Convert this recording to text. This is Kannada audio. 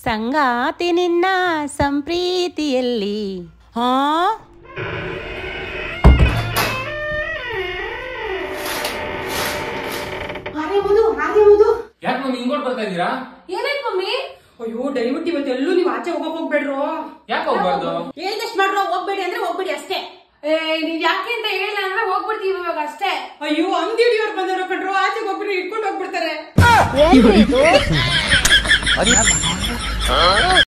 ಸಂಗಾತಿ ನಿನ್ನ ಸಂಪ್ರೀತಿಯಲ್ಲಿ ಹಾ ಹಾಗೆ ಮುದು ಹಾಗೆ ಮುದು ಯಾಕೆ ಮಮ್ಮಿ ಹಿಂಗೋಟ್ ಬರ್ತಾ ಇದೀರಾ ಏನಾಯ್ತು ಮಮ್ಮಿ ಅಯ್ಯೋ ದಯವಿಟ್ಟು ಇವತ್ತು ಎಲ್ಲೂ ನೀವು ಆಚೆ ಹೋಗಕ್ ಹೋಗ್ಬೇಡ್ರು ಯಾಕೆ ಹೋಗ್ಬಾರ್ದು ಹೇಳ್ದಷ್ಟು ಮಾಡ್ರು ಹೋಗ್ಬೇಡಿ ಅಂದ್ರೆ ಹೋಗ್ಬೇಡಿ ಅಷ್ಟೇ ಏ ನೀವ್ ಯಾಕೆ ಅಂತ ಹೇಳಿಲ್ಲ ಅಂದ್ರೆ ಹೋಗ್ಬಿಡ್ತೀವಿ ಇವಾಗ ಅಷ್ಟೇ ಅಯ್ಯೋ ಅಂಗಡಿ ಹಿಡಿಯೋರು ಬಂದವರು ಕಣ್ರು ಆಚೆಗೆ ಹೋಗ್ಬಿಟ್ಟು ಇಟ್ಕೊಂಡು ಹೋಗ್ಬಿಡ್ತಾರೆ